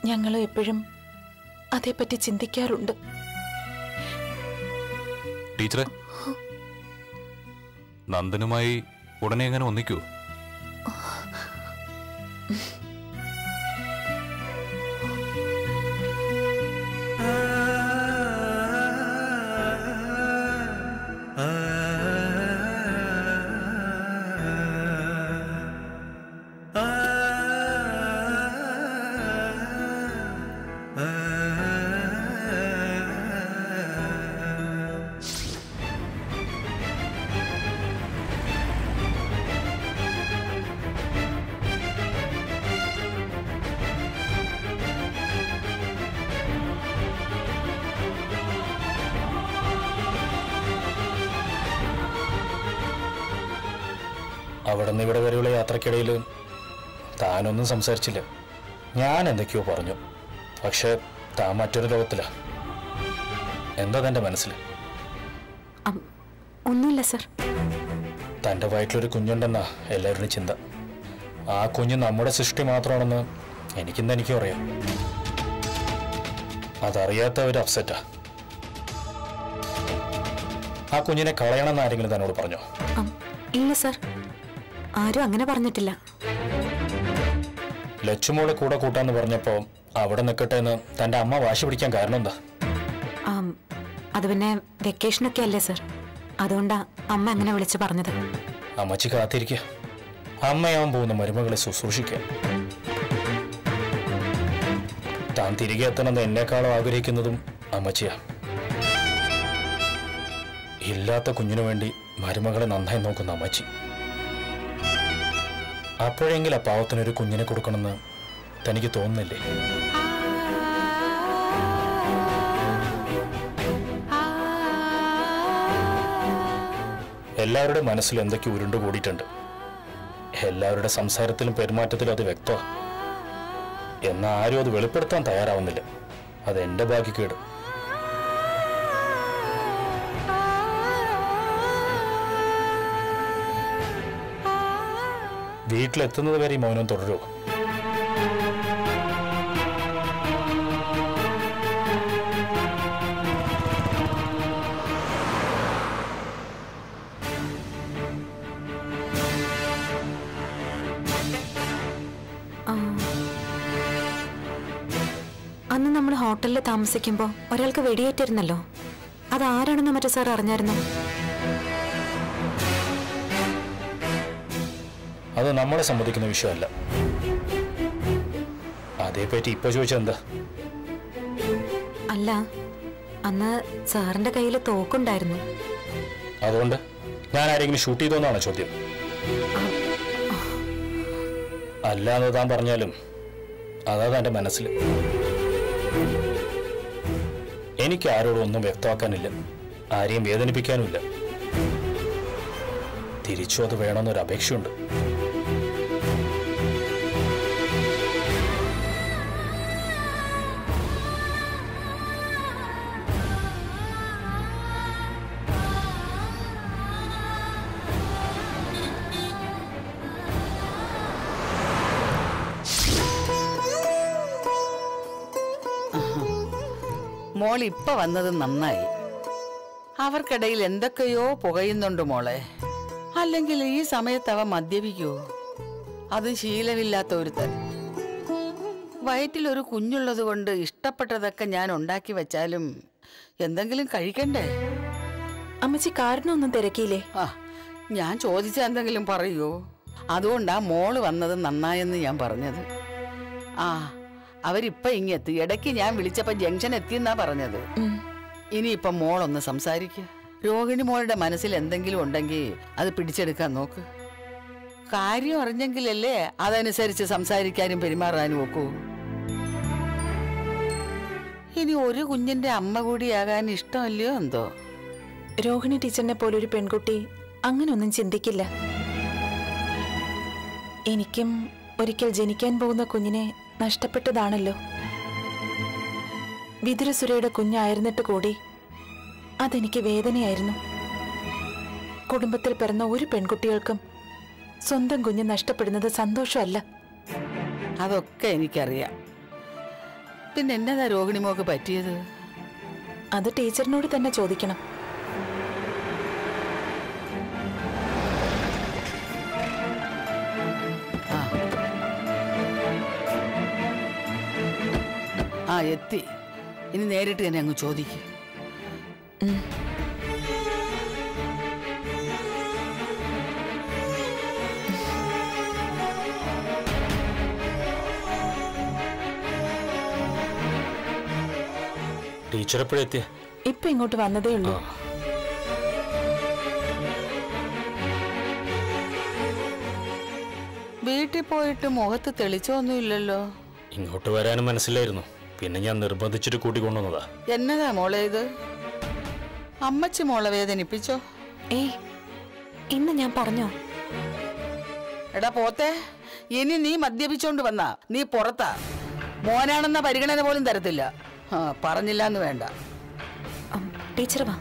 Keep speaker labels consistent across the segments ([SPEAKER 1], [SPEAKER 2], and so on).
[SPEAKER 1] ഞങ്ങൾ എപ്പോഴും അതേപ്പറ്റി ചിന്തിക്കാറുണ്ട്
[SPEAKER 2] ടീച്ചറെ നന്ദനുമായി ഉടനെ എങ്ങനെ ഒന്നിക്കൂ
[SPEAKER 3] അവിടെ നിന്ന് ഇവിടെ വരെയുള്ള യാത്രക്കിടയിൽ താനൊന്നും സംസാരിച്ചില്ല ഞാൻ എന്തൊക്കെയോ പറഞ്ഞു പക്ഷെ താൻ മറ്റൊരു ലോകത്തില എന്താ തൻ്റെ മനസ്സിൽ
[SPEAKER 1] അം, ഒന്നുമില്ല സർ
[SPEAKER 3] തൻ്റെ വയറ്റിലൊരു കുഞ്ഞുണ്ടെന്നാ എല്ലാവരുടെയും ചിന്ത ആ കുഞ്ഞ് നമ്മുടെ സൃഷ്ടി മാത്രമാണെന്ന് എനിക്കിന്ന് എനിക്കും അറിയാം അതറിയാത്ത ഒരു അപ്സെറ്റാ ആ കുഞ്ഞിനെ കളയണമെന്ന് ആരെങ്കിലും തന്നോട് പറഞ്ഞോ
[SPEAKER 1] അം, ഇല്ല സർ ആരും അങ്ങനെ പറഞ്ഞിട്ടില്ല
[SPEAKER 3] ലച്ചുമോളെ കൂടെ കൂട്ടാന്ന് പറഞ്ഞപ്പോ അവിടെ നിൽക്കട്ടെ എന്ന് തന്റെ അമ്മ വാശി പിടിക്കാൻ കാരണം എന്താ
[SPEAKER 1] ആം, അത് പിന്നെ വെക്കേഷനൊക്കെ അല്ലേ സർ അതുകൊണ്ടാ അമ്മ അങ്ങനെ വിളിച്ചു പറഞ്ഞത്
[SPEAKER 3] അമ്മച്ചി കാത്തിരിക്കുക അമ്മയാവാൻ പോകുന്ന മരുമകളെ ശുശ്രൂഷിക്കുക താൻ തിരികെ എത്തണമെന്ന് എന്നെക്കാളും ആഗ്രഹിക്കുന്നതും അമ്മച്ചിയാ ഇല്ലാത്ത കുഞ്ഞിനു വേണ്ടി മരുമകളെ നന്നായി നോക്കുന്ന അമ്മച്ചി അപ്പോഴെങ്കിലും ആ പാവത്തിനൊരു കുഞ്ഞിനെ കൊടുക്കണമെന്ന് തനിക്ക് തോന്നുന്നില്ലേ എല്ലാവരുടെ മനസ്സിൽ എന്തൊക്കെ ഉരുണ്ടുകൂടിയിട്ടുണ്ട് എല്ലാവരുടെ സംസാരത്തിലും പെരുമാറ്റത്തിലും അത് വ്യക്തമാണ് എന്നാൽ ആരും അത് വെളിപ്പെടുത്താൻ തയ്യാറാവുന്നില്ല അത് എന്റെ ഭാഗ്യക്കേട് വീട്ടിലെത്തുന്നത് വരെ ഈ മൗനം തുടരുമോ
[SPEAKER 1] ആ. അന്ന് നമ്മൾ ഹോട്ടലിൽ താമസിക്കുമ്പോൾ ഒരാൾക്ക് വെടിയേറ്റിരുന്നല്ലോ അത് ആരാണെന്ന് മറ്റേ സാർ അറിഞ്ഞായിരുന്നു
[SPEAKER 3] അത് നമ്മളെ സംബന്ധിക്കുന്ന വിഷയമല്ല അതേപ്പറ്റി ഇപ്പൊ ചോദിച്ചത് എന്താ
[SPEAKER 1] അല്ല അന്ന് സാറിന്റെ കയ്യിൽ തോക്കുണ്ടായിരുന്നു
[SPEAKER 3] അതുകൊണ്ട് ഞാൻ ആരെങ്കിലും ഷൂട്ട് ചെയ്തോന്നാണ് ചോദ്യം അല്ല എന്ന് താൻ പറഞ്ഞാലും അതാ തന്റെ മനസ്സിൽ എനിക്ക് ആരോടും ഒന്നും വ്യക്തമാക്കാനില്ല ആരെയും വേദനിപ്പിക്കാനുമില്ല തിരിച്ചു അത് വേണമെന്നൊരു അപേക്ഷയുണ്ട്
[SPEAKER 4] മോൾ ഇപ്പൊ വന്നത് നന്നായി അവർക്കിടയിൽ എന്തൊക്കെയോ പുകയുന്നുണ്ട് മോളെ അല്ലെങ്കിൽ ഈ സമയത്ത് അവ മദ്യപിക്കൂ അതും ശീലമില്ലാത്ത ഒരുത്തൻ വയറ്റിലൊരു കുഞ്ഞുള്ളത് കൊണ്ട് ഇഷ്ടപ്പെട്ടതൊക്കെ ഞാൻ ഉണ്ടാക്കി വെച്ചാലും എന്തെങ്കിലും കഴിക്കണ്ടേ
[SPEAKER 1] അമ്മച്ചി കാരണമൊന്നും തിരക്കിയില്ലേ
[SPEAKER 4] ആ ഞാൻ ചോദിച്ച എന്തെങ്കിലും പറയൂ അതുകൊണ്ടാ മോള് വന്നത് നന്നായെന്ന് ഞാൻ പറഞ്ഞത് ആ അവരിപ്പൊ ഇങ്ങെത്തി ഇടയ്ക്ക് ഞാൻ വിളിച്ചപ്പോ ജംഗ്ഷൻ എത്തിയെന്നാ പറഞ്ഞത്
[SPEAKER 1] ഉം.
[SPEAKER 4] ഇനിയിപ്പൊ മോളൊന്ന് സംസാരിക്കുക രോഹിണി മോളുടെ മനസ്സിൽ എന്തെങ്കിലും ഉണ്ടെങ്കിൽ അത് പിടിച്ചെടുക്കാൻ നോക്ക് കാര്യം അറിഞ്ഞെങ്കിലല്ലേ അതനുസരിച്ച് സംസാരിക്കാനും പെരുമാറാനും ഒക്കൂ ഇനി ഒരു കുഞ്ഞിന്റെ അമ്മ കൂടിയാകാൻ ഇഷ്ടമല്ലയോ എന്തോ
[SPEAKER 1] രോഹിണി ടീച്ചറിനെ പോലൊരു പെൺകുട്ടി അങ്ങനൊന്നും ചിന്തിക്കില്ല എനിക്കും ഒരിക്കൽ ജനിക്കാൻ പോകുന്ന കുഞ്ഞിനെ നഷ്ടപ്പെട്ടതാണല്ലോ വിതുരസുരയുടെ കുഞ്ഞായിരുന്നിട്ട് കൂടി അതെനിക്ക് വേദനയായിരുന്നു കുടുംബത്തിൽ പിറന്ന ഒരു പെൺകുട്ടികൾക്കും സ്വന്തം കുഞ്ഞ് നഷ്ടപ്പെടുന്നത് സന്തോഷമല്ല
[SPEAKER 4] അതൊക്കെ എനിക്കറിയാം പിന്നെ എന്നതാ രോഹിണി മോക്ക് പറ്റിയത്
[SPEAKER 5] അത് ടീച്ചറിനോട് തന്നെ ചോദിക്കണം
[SPEAKER 4] ആ ആ എത്തി ഇനി നേരിട്ട് തന്നെ അങ്ങ് ചോദിക്കും
[SPEAKER 3] ടീച്ചർ എപ്പോഴെത്തിയ
[SPEAKER 5] ഇപ്പൊ ഇങ്ങോട്ട് വന്നതേ ഉള്ളൂ
[SPEAKER 4] വീട്ടിൽ പോയിട്ട് മുഖത്ത് തെളിച്ചൊന്നുമില്ലല്ലോ
[SPEAKER 3] ഇങ്ങോട്ട് വരാനും മനസ്സിലായിരുന്നു പിന്നെ ഞാൻ നിർബന്ധിച്ചിട്ട് കൂട്ടിക്കൊണ്ടുവന്നതാ
[SPEAKER 4] എന്നതാ മോളെ ഇത് അമ്മച്ചി മോളെ വേദനിപ്പിച്ചോ
[SPEAKER 1] ഏയ് ഇന്ന് ഞാൻ പറഞ്ഞോ
[SPEAKER 4] എടാ പോത്തെ ഇനി നീ മദ്യപിച്ചോണ്ട് വന്നാ നീ പുറത്താ മോനാണെന്ന പരിഗണന പോലും തരത്തില്ല ആ പറഞ്ഞില്ല എന്ന് വേണ്ട
[SPEAKER 1] ഉം, ടീച്ചർ വാ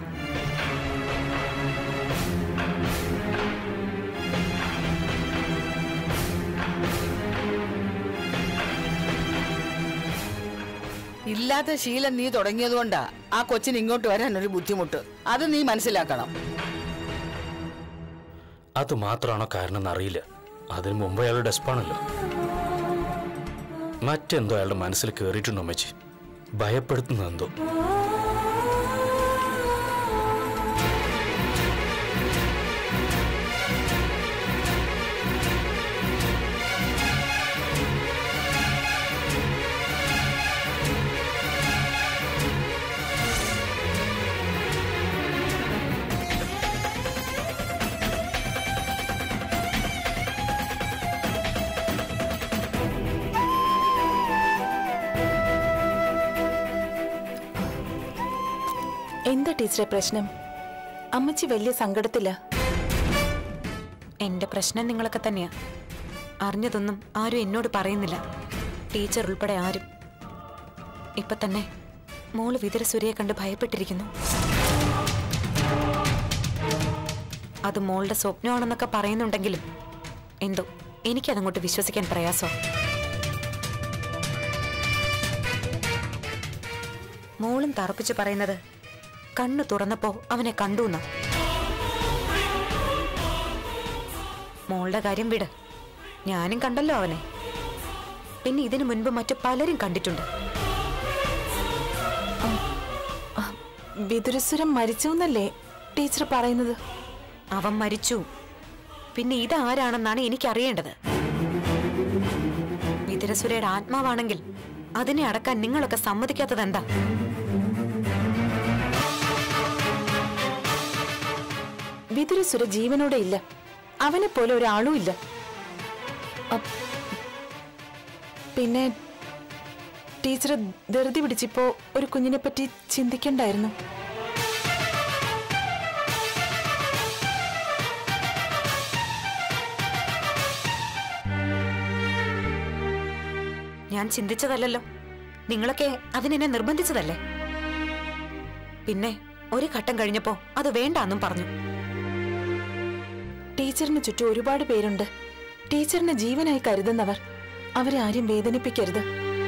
[SPEAKER 4] ഇല്ലാത്ത ശീലം നീ തുടങ്ങിയതുകൊണ്ടാ ആ കൊച്ചിന് ഇങ്ങോട്ട് വരാൻ ഒരു ബുദ്ധിമുട്ട് അത് നീ മനസ്സിലാക്കണം
[SPEAKER 3] അത് മാത്രമാണോ കാരണം എന്നറിയില്ല അതിനു മുമ്പ് അയാൾ ഡെസ്പാണല്ലോ മറ്റെന്തോ അയാളുടെ മനസ്സിൽ കയറിയിട്ടുണ്ടോ അമ്മച്ചി ഭയപ്പെടുത്തുന്ന എന്തോ
[SPEAKER 5] എന്താ ടീച്ചറെ പ്രശ്നം അമ്മച്ചി വലിയ സങ്കടത്തില്ല
[SPEAKER 1] എന്റെ പ്രശ്നം നിങ്ങളൊക്കെ തന്നെയാ അറിഞ്ഞതൊന്നും ആരും എന്നോട് പറയുന്നില്ല ടീച്ചർ ഉൾപ്പെടെ ആരും ഇപ്പൊ തന്നെ മോള് വിതരസുരയെ കണ്ട് ഭയപ്പെട്ടിരിക്കുന്നു അത് മോളുടെ സ്വപ്നമാണെന്നൊക്കെ പറയുന്നുണ്ടെങ്കിലും എന്തോ എനിക്കതങ്ങോട്ട് വിശ്വസിക്കാൻ പ്രയാസം മോളും തറപ്പിച്ച് പറയുന്നത് കണ്ണു തുറന്നപ്പോ അവനെ കണ്ടൂന്നാ മോളുടെ കാര്യം വിട് ഞാനും കണ്ടല്ലോ അവനെ പിന്നെ ഇതിനു മുൻപ് മറ്റു പലരും കണ്ടിട്ടുണ്ട്
[SPEAKER 5] വിതുരസുരം മരിച്ചു എന്നല്ലേ ടീച്ചർ പറയുന്നത്
[SPEAKER 1] അവൻ മരിച്ചു പിന്നെ ഇതാരാണെന്നാണ് എനിക്കറിയേണ്ടത് വിതുരസുരയുടെ ആത്മാവാണെങ്കിൽ അതിനെ അടക്കാൻ നിങ്ങളൊക്കെ സമ്മതിക്കാത്തത് എന്താ
[SPEAKER 5] വിതുരസുര ജീവനോടെ ഇല്ല അവനെ പോലെ ഒരാളും ഇല്ല അപ്പ് പിന്നെ ടീച്ചർ ധൃതി പിടിച്ചിപ്പോ ഒരു കുഞ്ഞിനെ പറ്റി ചിന്തിക്കണ്ടായിരുന്നു
[SPEAKER 1] ഞാൻ ചിന്തിച്ചതല്ലല്ലോ നിങ്ങളൊക്കെ അതിനെന്നെ നിർബന്ധിച്ചതല്ലേ പിന്നെ ഒരു ഘട്ടം കഴിഞ്ഞപ്പോ അത് വേണ്ടാന്നും പറഞ്ഞു
[SPEAKER 5] ടീച്ചറിന് ചുറ്റും ഒരുപാട് പേരുണ്ട് ടീച്ചറിനെ ജീവനായി കരുതുന്നവർ അവരെ ആരും വേദനിപ്പിക്കരുത്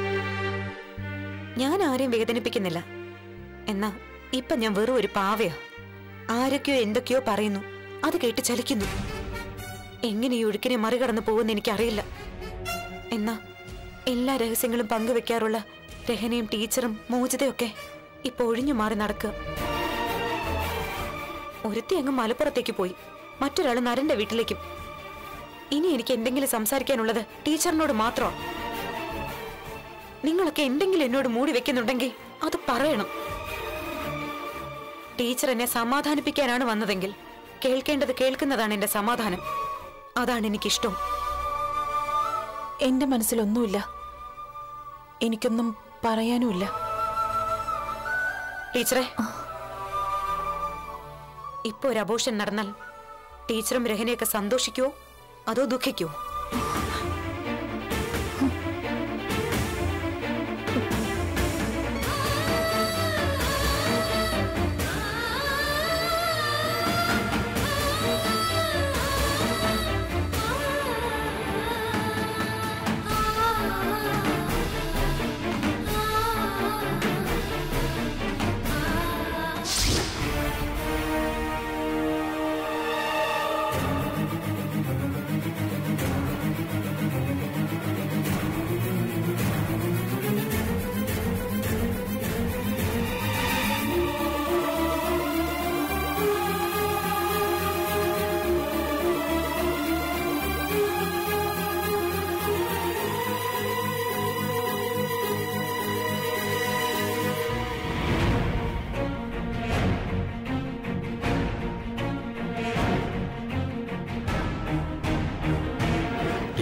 [SPEAKER 1] ഞാൻ ആരെയും വേദനിപ്പിക്കുന്നില്ല എന്നാ ഇപ്പൊ ഞാൻ വെറും ഒരു പാവയോ ആരൊക്കെയോ എന്തൊക്കെയോ പറയുന്നു അത് കേട്ട് ചലിക്കുന്നു എങ്ങനെ ഈ ഒഴുക്കിനെ മറികടന്നു പോകുമെന്ന് എനിക്കറിയില്ല എന്നാ എല്ലാ രഹസ്യങ്ങളും പങ്കുവെക്കാറുള്ള രഹനയും ടീച്ചറും മോചിതയൊക്കെ ഇപ്പൊ ഒഴിഞ്ഞു മാറി നടക്കുക ഒരുത്തി അങ്ങ് മലപ്പുറത്തേക്ക് പോയി മറ്റൊരാൾ നരന്റെ വീട്ടിലേക്കും ഇനി എനിക്ക് എന്തെങ്കിലും സംസാരിക്കാനുള്ളത് ടീച്ചറിനോട് മാത്രമാണ് നിങ്ങളൊക്കെ എന്തെങ്കിലും എന്നോട് മൂടി വെക്കുന്നുണ്ടെങ്കിൽ അത് പറയണം ടീച്ചർ എന്നെ സമാധാനിപ്പിക്കാനാണ് വന്നതെങ്കിൽ കേൾക്കേണ്ടത് കേൾക്കുന്നതാണ് എന്റെ സമാധാനം അതാണ് എനിക്കിഷ്ടം
[SPEAKER 5] എന്റെ മനസ്സിലൊന്നുമില്ല എനിക്കൊന്നും പറയാനുമില്ല
[SPEAKER 1] ടീച്ചറെ ഇപ്പൊ ഒരു അബോഷൻ നടന്നാൽ ടീച്ചറും രഹനയൊക്കെ സന്തോഷിക്കുവോ അതോ ദുഃഖിക്കുവോ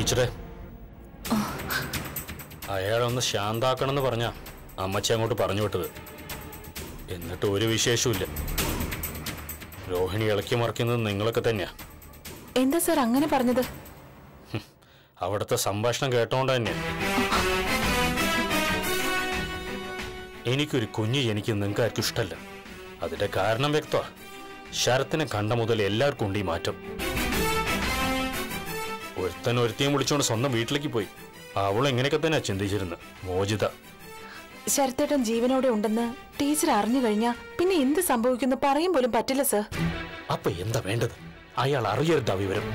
[SPEAKER 3] ടീച്ചറെ അയാളൊന്ന് ശാന്താക്കണമെന്ന് പറഞ്ഞ അമ്മച്ചി അങ്ങോട്ട് പറഞ്ഞു വിട്ടത് എന്നിട്ട് ഒരു വിശേഷമില്ല രോഹിണി ഇളക്കി മറിക്കുന്നത് നിങ്ങളൊക്കെ തന്നെയാ
[SPEAKER 5] എന്താ സാർ അങ്ങനെ പറഞ്ഞത്
[SPEAKER 3] അവിടുത്തെ സംഭാഷണം കേട്ടോണ്ട് തന്നെ എനിക്കൊരു കുഞ്ഞ് എനിക്ക് നിങ്ങൾക്ക് ആർക്കും ഇഷ്ടമല്ല അതിന്റെ കാരണം വ്യക്തമാ ശരത്തിനെ കണ്ട മുതൽ എല്ലാവർക്കും ഉണ്ട് ഈ മാറ്റം ഒരുത്തൻ ഒരുത്തിയും വിളിച്ചുകൊണ്ട് സ്വന്തം വീട്ടിലേക്ക് പോയി അവൾ എങ്ങനെയൊക്കെ തന്നെ ചിന്തിച്ചിരുന്നു മോചിത
[SPEAKER 5] ശരത്തേട്ടൻ ജീവനോടെ ഉണ്ടെന്ന് ടീച്ചർ അറിഞ്ഞു കഴിഞ്ഞാ പിന്നെ എന്ത് സംഭവിക്കുന്നു പറയും പോലും പറ്റില്ല സർ
[SPEAKER 3] അപ്പൊ എന്താ വേണ്ടത് അയാൾ അറിയരുത് ആ വിവരം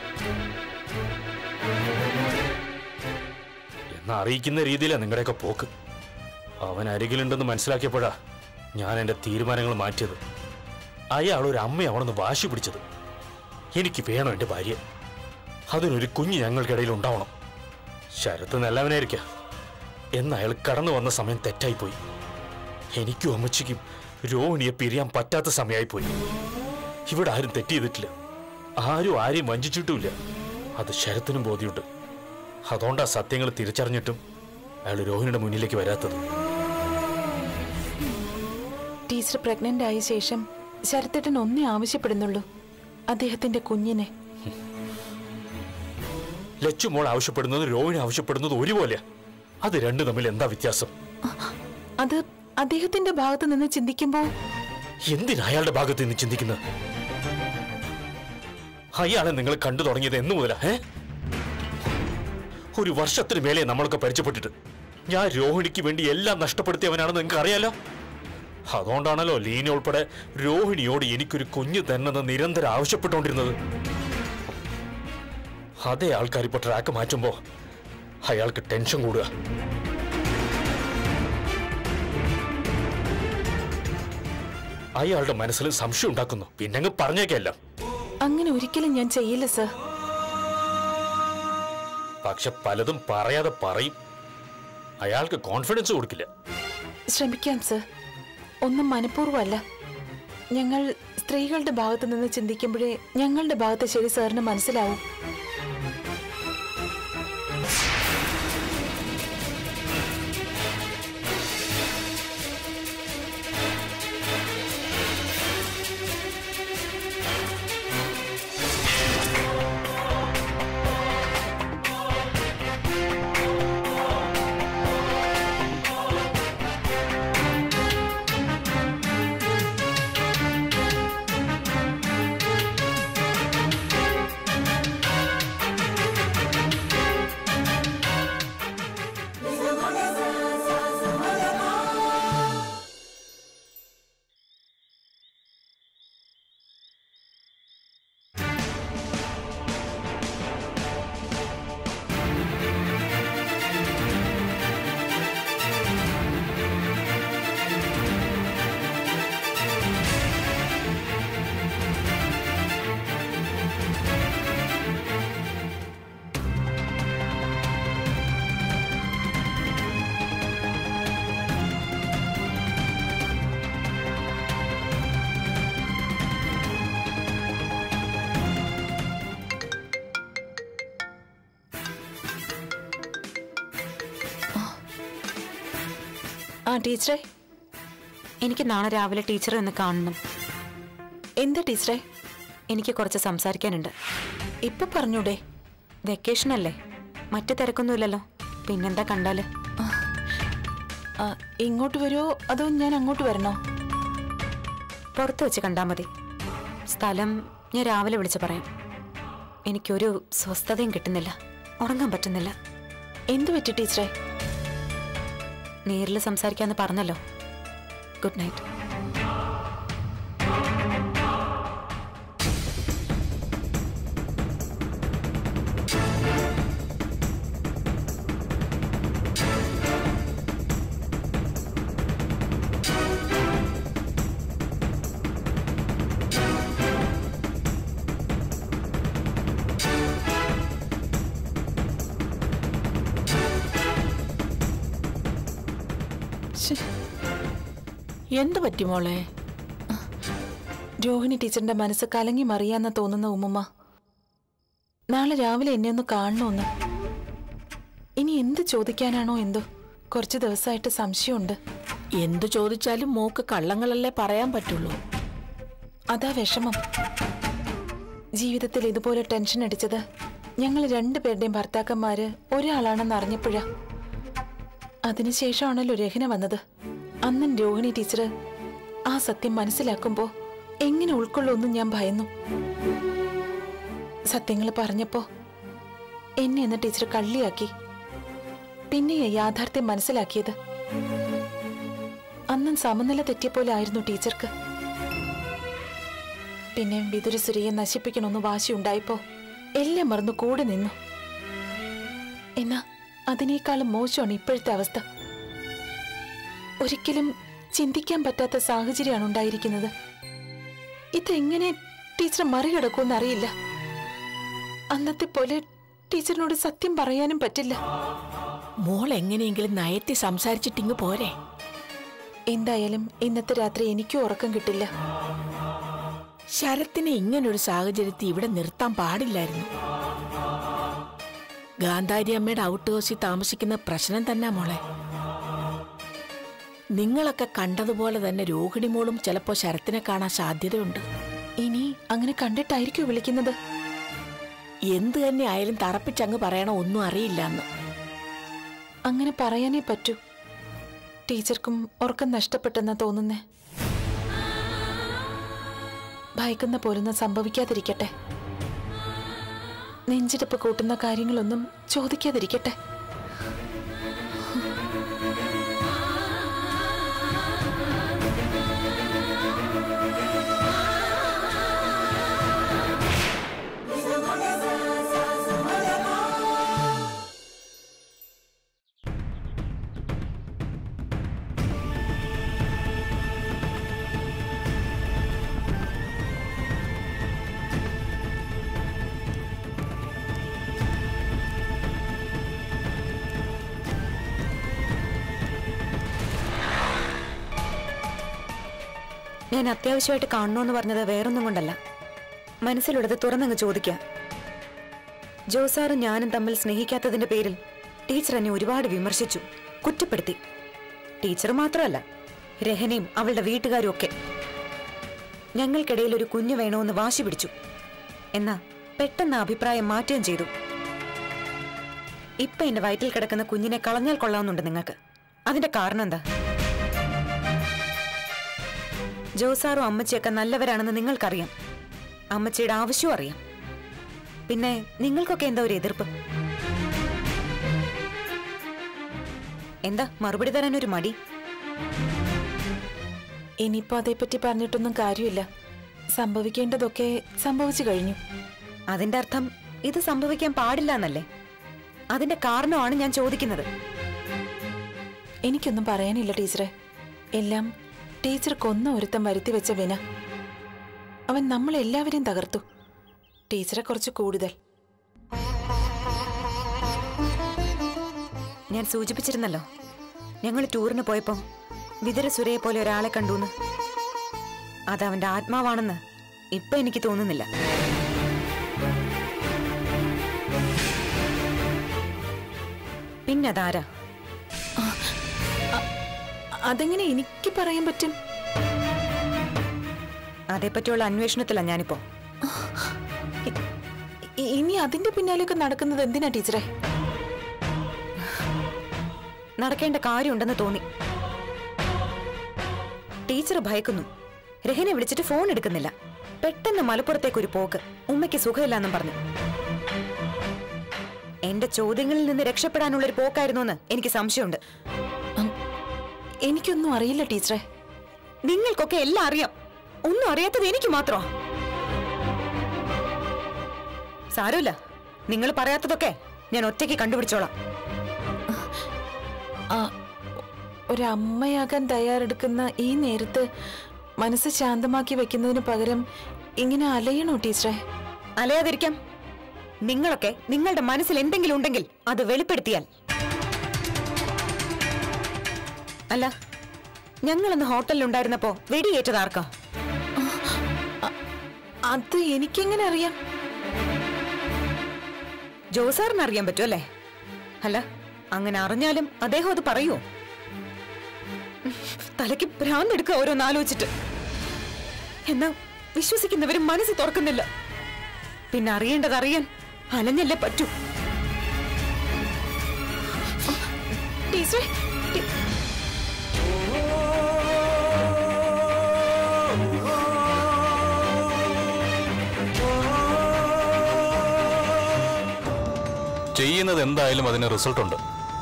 [SPEAKER 3] എന്നാ അറിയിക്കുന്ന രീതിയിലാണ് നിങ്ങളുടെയൊക്കെ പോക്ക് അവൻ അരികിലുണ്ടെന്ന് മനസ്സിലാക്കിയപ്പോഴാ ഞാൻ എൻ്റെ തീരുമാനങ്ങൾ മാറ്റിയത് അയാൾ ഒരു അമ്മയാവണമെന്ന് വാശി പിടിച്ചത് എനിക്ക് വേണം എൻ്റെ ഭാര്യ അതിനൊരു കുഞ്ഞ് ഞങ്ങൾക്കിടയിൽ ഉണ്ടാവണം ശരത്ത് നല്ലവനായിരിക്കാം എന്ന് അയാൾ കടന്നു വന്ന സമയം തെറ്റായിപ്പോയി എനിക്കും അമ്മച്ചിക്കും രോഹിണിയെ പിരിയാൻ പറ്റാത്ത സമയമായിപ്പോയി ഇവിടെ ആരും തെറ്റ് ചെയ്തിട്ടില്ല ആരും ആരെയും വഞ്ചിച്ചിട്ടുമില്ല അത് ശരത്തിനും ബോധ്യമുണ്ട് അതുകൊണ്ടാ സത്യങ്ങൾ തിരിച്ചറിഞ്ഞിട്ടും അയാൾ രോഹിണിയുടെ മുന്നിലേക്ക് വരാത്തത്
[SPEAKER 5] ടീച്ചർ പ്രഗ്നന്റ് ആയ ശേഷം ശരത്തേട്ടൻ ഒന്നേ ആവശ്യപ്പെടുന്നുള്ളൂ അദ്ദേഹത്തിന്റെ കുഞ്ഞിനെ
[SPEAKER 3] ലച്ചുമോൾ ആവശ്യപ്പെടുന്നത് രോഹിണി ആവശ്യപ്പെടുന്നത് ഒരുപോലെയാ അത് രണ്ടും തമ്മിൽ എന്താ വ്യത്യാസം
[SPEAKER 5] അത് അദ്ദേഹത്തിന്റെ ഭാഗത്ത് നിന്ന് ചിന്തിക്കുമ്പോ
[SPEAKER 3] എന്തിനാ അയാളുടെ ഭാഗത്ത് നിന്ന് ചിന്തിക്കുന്നത് അയാളെ നിങ്ങൾ കണ്ടു തുടങ്ങിയത് എന്നു മുതലാ ഏ ഒരു വർഷത്തിന് മേലെ നമ്മളൊക്കെ പരിചയപ്പെട്ടിട്ട് ഞാൻ രോഹിണിക്ക് വേണ്ടി എല്ലാം നഷ്ടപ്പെടുത്തിയവനാണെന്ന് നിങ്ങൾക്ക് അറിയാലോ അതുകൊണ്ടാണല്ലോ ലീന ഉൾപ്പെടെ രോഹിണിയോട് എനിക്കൊരു കുഞ്ഞ് തന്നെന്ന് നിരന്തരം ആവശ്യപ്പെട്ടുകൊണ്ടിരുന്നത് അതേ ആൾക്കാർ ഇപ്പൊ ട്രാക്ക് മാറ്റുമ്പോ അയാൾക്ക് ടെൻഷൻ കൂടുക അയാളുടെ മനസ്സിൽ സംശയം ഉണ്ടാക്കുന്നു പിന്നെ അങ്ങ് പറഞ്ഞേക്കല്ല
[SPEAKER 5] അങ്ങനെ ഒരിക്കലും ഞാൻ ചെയ്യില്ല സർ
[SPEAKER 3] പക്ഷെ പലതും പറയാതെ പറയും അയാൾക്ക് കോൺഫിഡൻസ് കൊടുക്കില്ല
[SPEAKER 5] ശ്രമിക്കാം സർ ഒന്നും മനഃപൂർവ്വമല്ല ഞങ്ങൾ സ്ത്രീകളുടെ ഭാഗത്ത് നിന്ന് ചിന്തിക്കുമ്പോഴേ ഞങ്ങളുടെ ഭാഗത്ത് ശരി സാറിന് മനസ്സിലാവും ആ ടീച്ചറെ
[SPEAKER 1] എനിക്ക് നാളെ രാവിലെ ടീച്ചറെ ഒന്ന് കാണണം
[SPEAKER 5] എന്താ ടീച്ചറെ
[SPEAKER 1] എനിക്ക് കുറച്ച് സംസാരിക്കാനുണ്ട്
[SPEAKER 5] ഇപ്പൊ പറഞ്ഞൂടെ
[SPEAKER 1] വെക്കേഷൻ അല്ലേ മറ്റു തിരക്കൊന്നുമില്ലല്ലോ പിന്നെന്താ കണ്ടാല്
[SPEAKER 5] ആ, ഇങ്ങോട്ട് വരുമോ അതോ ഞാൻ അങ്ങോട്ട് വരണോ
[SPEAKER 1] പുറത്ത് വെച്ച് കണ്ടാ മതി സ്ഥലം ഞാൻ രാവിലെ വിളിച്ച് പറയാം എനിക്കൊരു സ്വസ്ഥതയും കിട്ടുന്നില്ല ഉറങ്ങാൻ പറ്റുന്നില്ല
[SPEAKER 5] എന്തു പറ്റി ടീച്ചറെ
[SPEAKER 1] നേരിൽ സംസാരിക്കാന്ന് പറഞ്ഞല്ലോ ഗുഡ് നൈറ്റ്
[SPEAKER 5] ശ്ശെ. എന്തു പറ്റി മോളെ രോഹിണി ടീച്ചറിന്റെ മനസ്സ് കലങ്ങി മറിയാന്ന തോന്നുന്ന ഉമ്മുമ്മ നാളെ രാവിലെ എന്നെ ഒന്ന് കാണണമെന്ന് ഇനി എന്ത് ചോദിക്കാനാണോ എന്തോ കുറച്ച് ദിവസമായിട്ട് സംശയമുണ്ട്
[SPEAKER 6] എന്തു ചോദിച്ചാലും മോക്ക് കള്ളങ്ങളല്ലേ പറയാൻ പറ്റുള്ളൂ
[SPEAKER 5] അതാ വിഷമം ജീവിതത്തിൽ ഇതുപോലെ ടെൻഷൻ അടിച്ചത് ഞങ്ങൾ രണ്ടുപേരുടെയും ഭർത്താക്കന്മാര് ഒരാളാണെന്ന് അറിഞ്ഞപ്പോഴാ അതിനുശേഷമാണല്ലോ രഹന വന്നത് അന്നും രോഹിണി ടീച്ചർ ആ സത്യം മനസ്സിലാക്കുമ്പോ എങ്ങനെ ഉൾക്കൊള്ളുമെന്ന് ഞാൻ ഭയന്നു സത്യങ്ങൾ പറഞ്ഞപ്പോ എന്നെ എന്ന ടീച്ചർ കള്ളിയാക്കി പിന്നെയാ യാഥാർത്ഥ്യം മനസ്സിലാക്കിയത് അന്നും സമനില തെറ്റിയ പോലെ ആയിരുന്നു ടീച്ചർക്ക് പിന്നെ വിതുരസുരയെ നശിപ്പിക്കണമെന്ന് വാശിയുണ്ടായപ്പോ എല്ലാം മറന്നു കൂടെ നിന്നു എന്നാ അതിനേക്കാളും മോശമാണ് ഇപ്പോഴത്തെ അവസ്ഥ ഒരിക്കലും ചിന്തിക്കാൻ പറ്റാത്ത സാഹചര്യമാണ് ഉണ്ടായിരിക്കുന്നത് ഇതെങ്ങനെ ടീച്ചർ മറികടക്കുമെന്ന് അറിയില്ല അന്നത്തെ പോലെ ടീച്ചറിനോട് സത്യം പറയാനും പറ്റില്ല
[SPEAKER 6] മോൾ എങ്ങനെയെങ്കിലും നയത്തി സംസാരിച്ചിട്ടിങ് പോരെ
[SPEAKER 5] എന്തായാലും ഇന്നത്തെ രാത്രി എനിക്കും ഉറക്കം കിട്ടില്ല
[SPEAKER 6] ശരത്തിനെ ഇങ്ങനൊരു സാഹചര്യത്തിൽ ഇവിടെ നിർത്താൻ പാടില്ലായിരുന്നു ഗാന്ധാരി അമ്മയുടെ ഔട്ട് ഹൗസിൽ താമസിക്കുന്ന പ്രശ്നം തന്നെ മോളെ നിങ്ങളൊക്കെ കണ്ടതുപോലെ തന്നെ രോഹിണി മോളും ചിലപ്പോൾ ശരത്തിനെ കാണാൻ സാധ്യതയുണ്ട്
[SPEAKER 5] ഇനി അങ്ങനെ കണ്ടിട്ടായിരിക്കും വിളിക്കുന്നത്
[SPEAKER 6] എന്ത് തന്നെ ആയാലും തറപ്പിച്ചങ്ങ് പറയണ ഒന്നും അറിയില്ല എന്ന്
[SPEAKER 5] അങ്ങനെ പറയാനേ പറ്റൂ ടീച്ചർക്കും ഉറക്കം നഷ്ടപ്പെട്ടെന്നാ തോന്നുന്നേ ഭയക്കുന്ന പോലൊന്നും സംഭവിക്കാതിരിക്കട്ടെ നെഞ്ചിടിപ്പ് കൂട്ടുന്ന കാര്യങ്ങളൊന്നും ചോദിക്കാതിരിക്കട്ടെ
[SPEAKER 1] ഞാൻ അത്യാവശ്യമായിട്ട് കാണണമെന്ന് പറഞ്ഞത് വേറൊന്നും കൊണ്ടല്ല മനസ്സിലുള്ളത് തുറന്നങ്ങ് ചോദിക്കാം ജോസാറും ഞാനും തമ്മിൽ സ്നേഹിക്കാത്തതിന്റെ പേരിൽ ടീച്ചർ എന്നെ ഒരുപാട് വിമർശിച്ചു കുറ്റപ്പെടുത്തി ടീച്ചർ മാത്രമല്ല രഹനയും അവളുടെ വീട്ടുകാരും ഒക്കെ ഞങ്ങൾക്കിടയിൽ ഒരു കുഞ്ഞു വേണമെന്ന് വാശി പിടിച്ചു എന്നാ പെട്ടെന്ന് അഭിപ്രായം മാറ്റുകയും ചെയ്തു ഇപ്പൊ എന്റെ വയറ്റിൽ കിടക്കുന്ന കുഞ്ഞിനെ കളഞ്ഞാൽ കൊള്ളാവുന്നുണ്ട് നിങ്ങൾക്ക് അതിന്റെ കാരണം എന്താ ജോസാറും അമ്മച്ചിയൊക്കെ നല്ലവരാണെന്ന് നിങ്ങൾക്കറിയാം അമ്മച്ചിയുടെ ആവശ്യവും അറിയാം പിന്നെ നിങ്ങൾക്കൊക്കെ എന്താ ഒരു എതിർപ്പ് എന്താ മറുപടി തരാൻ ഒരു മടി
[SPEAKER 5] ഇനിയിപ്പോ അതേപ്പറ്റി പറഞ്ഞിട്ടൊന്നും കാര്യമില്ല സംഭവിക്കേണ്ടതൊക്കെ സംഭവിച്ചു കഴിഞ്ഞു
[SPEAKER 1] അതിന്റെ അർത്ഥം ഇത് സംഭവിക്കാൻ പാടില്ല എന്നല്ലേ അതിന്റെ കാരണമാണ് ഞാൻ ചോദിക്കുന്നത്
[SPEAKER 5] എനിക്കൊന്നും പറയാനില്ല ടീച്ചറെ എല്ലാം ടീച്ചർ കൊന്ന ഒരുത്തം വരുത്തി വെച്ച വിന അവൻ നമ്മളെല്ലാവരെയും തകർത്തു ടീച്ചറെ കുറച്ച് കൂടുതൽ
[SPEAKER 1] ഞാൻ സൂചിപ്പിച്ചിരുന്നല്ലോ ഞങ്ങൾ ടൂറിന് പോയപ്പോ വിതുര സുരയെ പോലെ ഒരാളെ കണ്ടൂന്ന് അത് അവന്റെ ആത്മാവാണെന്ന് ഇപ്പൊ എനിക്ക് തോന്നുന്നില്ല പിന്നെ അതാരാ
[SPEAKER 5] അതെങ്ങനെ എനിക്ക് പറയാൻ പറ്റും
[SPEAKER 1] അതേപ്പറ്റിയുള്ള അന്വേഷണത്തിലാണ് ഞാനിപ്പോ
[SPEAKER 5] ഇ- ഇനി അതിന്റെ പിന്നാലെയൊക്കെ നടക്കുന്നത് എന്തിനാ ടീച്ചറെ
[SPEAKER 1] നടക്കേണ്ട കാര്യമുണ്ടെന്ന് തോന്നി ടീച്ചർ ഭയക്കുന്നു രഹനെ വിളിച്ചിട്ട് ഫോൺ എടുക്കുന്നില്ല പെട്ടെന്ന് മലപ്പുറത്തേക്ക് ഒരു പോക്ക് ഉമ്മയ്ക്ക് സുഖമില്ലാന്നും പറഞ്ഞു എന്റെ ചോദ്യങ്ങളിൽ നിന്ന് രക്ഷപ്പെടാനുള്ള ഒരു പോക്കായിരുന്നു എന്ന് എനിക്ക് സംശയമുണ്ട്
[SPEAKER 5] ഉം, എനിക്കൊന്നും അറിയില്ല ടീച്ചറെ
[SPEAKER 1] നിങ്ങൾക്കൊക്കെ എല്ലാം അറിയാം ഒന്നും അറിയാത്തത് എനിക്ക് മാത്രമാ സാരമില്ല നിങ്ങൾ പറയാത്തതൊക്കെ ഞാൻ ഒറ്റയ്ക്ക് കണ്ടുപിടിച്ചോളാം
[SPEAKER 5] ആ ഒരമ്മയാകാൻ തയ്യാറെടുക്കുന്ന ഈ നേരത്ത് മനസ്സ് ശാന്തമാക്കി വെക്കുന്നതിന് പകരം ഇങ്ങനെ അലയണോ ടീച്ചറെ
[SPEAKER 1] അലയാതിരിക്കാം നിങ്ങളൊക്കെ നിങ്ങളുടെ മനസ്സിൽ എന്തെങ്കിലും ഉണ്ടെങ്കിൽ അത് വെളിപ്പെടുത്തിയാൽ അല്ല ഞങ്ങളന്ന് ഹോട്ടലിലുണ്ടായിരുന്നപ്പോ വെടിയേറ്റത് ആർക്കാ
[SPEAKER 5] അത് എനിക്കെങ്ങനെ അറിയാം
[SPEAKER 1] ജോസാറിന് അറിയാൻ പറ്റുമല്ലേ അല്ല അങ്ങനെ അറിഞ്ഞാലും അദ്ദേഹം അത് പറയുമോ തലയ്ക്ക് ഭ്രാന്തെടുക്കുക ഓരോന്ന് ആലോചിച്ചിട്ട് എന്നാ വിശ്വസിക്കുന്നവരും മനസ്സ് തുറക്കുന്നില്ല പിന്നെ അറിയേണ്ടത് അറിയാൻ അലഞ്ഞല്ലേ പറ്റൂ ടീച്ചറെ ടീ-
[SPEAKER 2] ചെയ്യുന്നത് എന്തായാലും അതിന് റിസൾട്ട് ഉണ്ട്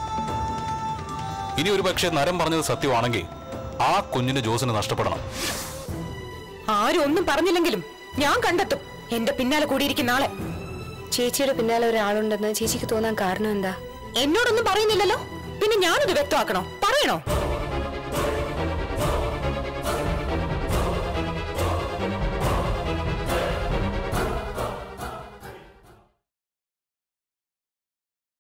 [SPEAKER 2] ഇനി ഒരു പക്ഷേ നരം പറഞ്ഞത് സത്യമാണെങ്കിൽ ആ കുഞ്ഞിന് ജോസിന് നഷ്ടപ്പെടണം
[SPEAKER 1] ആരും ഒന്നും പറഞ്ഞില്ലെങ്കിലും ഞാൻ കണ്ടെത്തും എന്റെ പിന്നാലെ കൂടിയിരിക്കുന്ന ആളെ
[SPEAKER 7] ചേച്ചിയുടെ പിന്നാലെ ഒരാളുണ്ടെന്ന് ചേച്ചിക്ക് തോന്നാൻ കാരണം എന്താ
[SPEAKER 1] എന്നോടൊന്നും പറയുന്നില്ലല്ലോ പിന്നെ ഞാനത് വ്യക്തമാക്കണോ പറയണോ